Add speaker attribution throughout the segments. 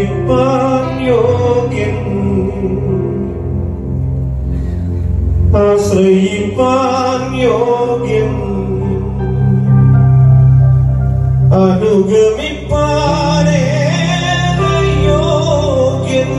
Speaker 1: ആരാധിപ്പാൻ യോഗ്യൻ ആശ്രയിപ്പാൻ യോഗ്യൻ അനുഗമിപ്പാനേറെ യോഗ്യൻ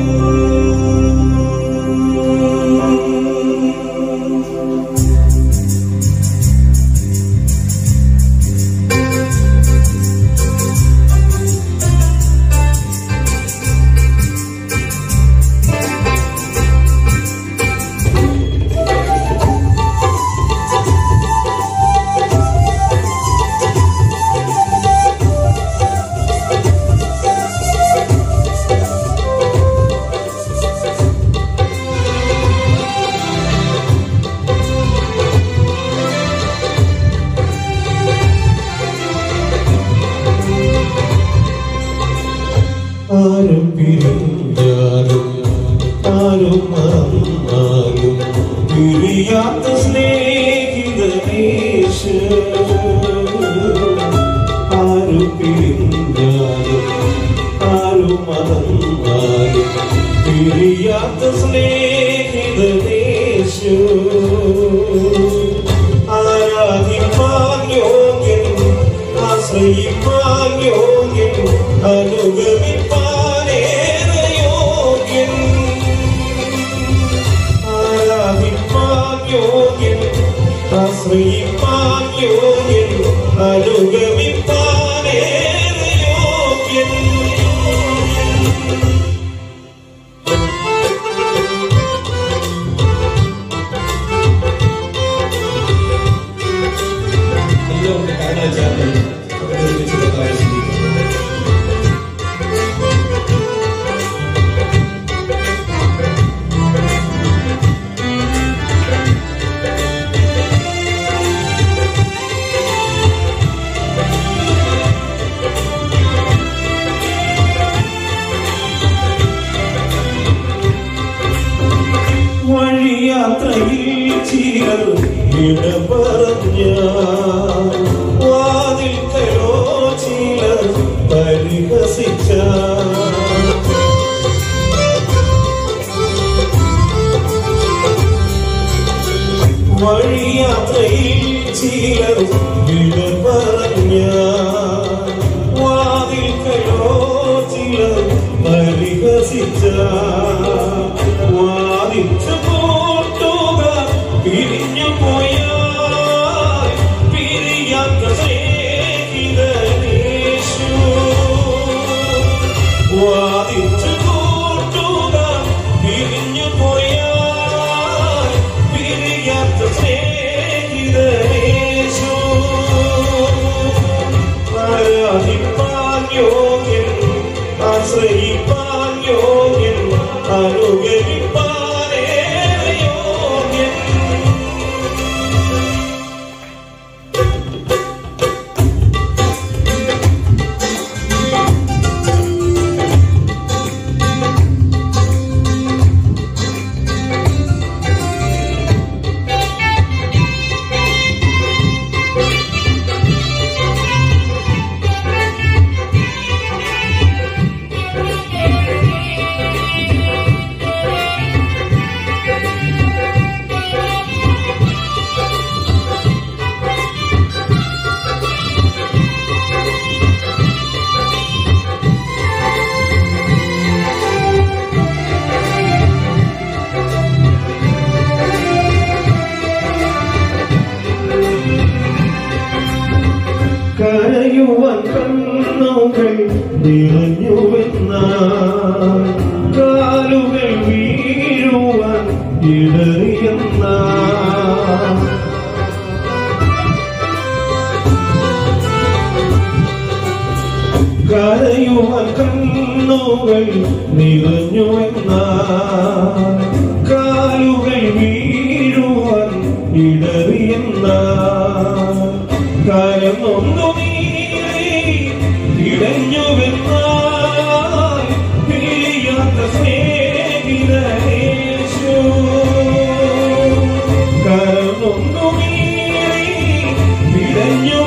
Speaker 1: ആരും പിരിഞ്ഞാലും ആരും മറന്നാലും പിരിയാത്ത സ്നേഹിതനേശ് ആരും പിരിഞ്ഞാലും ആരും മറന്നാലും പിരിയാത്ത സ്നേഹിതനേശ് ആരാധിപ്പാൻ യോഗ്യൻ ആശ്രയിപ്പാൻ യോഗ്യൻ അനുഗമിപ്പാനേറെ യോഗ്യൻ ആരാധിപ്പാൻ യോഗ്യൻ ആശ്രയിപ്പാൻ യോഗ്യൻ അനുഗമിപ്പാനേറെ യോഗ്യൻ
Speaker 2: എല്ലാവരും കാണാൻ ചേർന്ന് ഒരുമിച്ച് കർത്താവെ സ്തുതിക്കുന്നു.
Speaker 1: വഴിയാത്രയിൽ ചിലർ ഇട പറഞ്ഞ വാതിൽക്കലോ ചിലർ പരിഹസിച്ച വഴിയാത്രയിൽ ചിലർ ഇട പറഞ്ഞ വാതിൽക്കലോ ചിലർ പരിഹസിച്ച വാദിച്ചു പോട്ടുക പിരിഞ്ഞു പോയാൽ പിരിയാത്ത സ്നേഹിതനേശു വാദിച്ചു പോട്ടുക പിരിഞ്ഞു പോയാൽ പിരിയാത്ത സ്നേഹിതനേശു ആരാധിപ്പാൻ യോഗ്യൻ ആശ്രയിപ്പാൻ യോഗ്യൻ അനുഗമിപ്പാനേറെ യോഗ്യൻ കരയുവാൻ കണ്ണുകൾ നിറഞ്ഞുവെന്ന കാലുകൾ വീഴുവാൻ ഇടറിയെന്ന കരയുവാൻ കണ്ണുകൾ നിറഞ്ഞുവെന്ന കാലുകൾ വീഴുവാൻ ഇടറിയെന്ന കരമൊന്നു നീറി ഇടഞ്ഞുവെന്നാൽ പിരിയാത്ത സ്നേഹിതനേശു കരമൊന്നു നീറി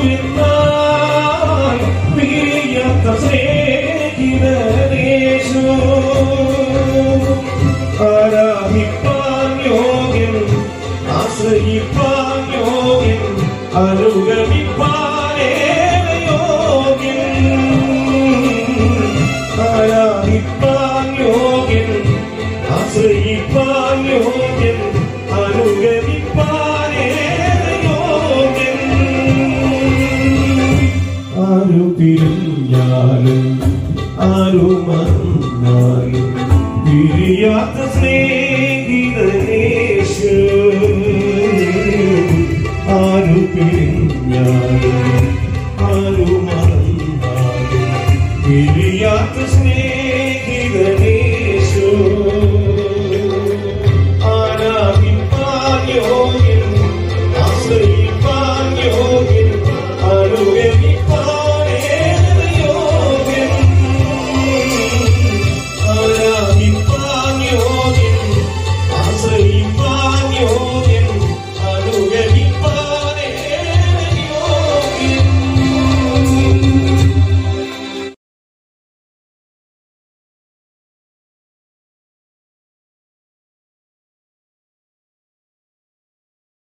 Speaker 1: ഇടഞ്ഞുവെന്നാൽ പിരിയാത്ത സ്നേഹിതനേശു ആരു പിരിഞ്ഞാലും ആരു മറന്നാലും പിരിയാത്ത സ്നേഹിതനേശു ആരു പിരിഞ്ഞാലും ആരു മറന്നാലും പിരിയാത്ത സ്നേഹിതനേശു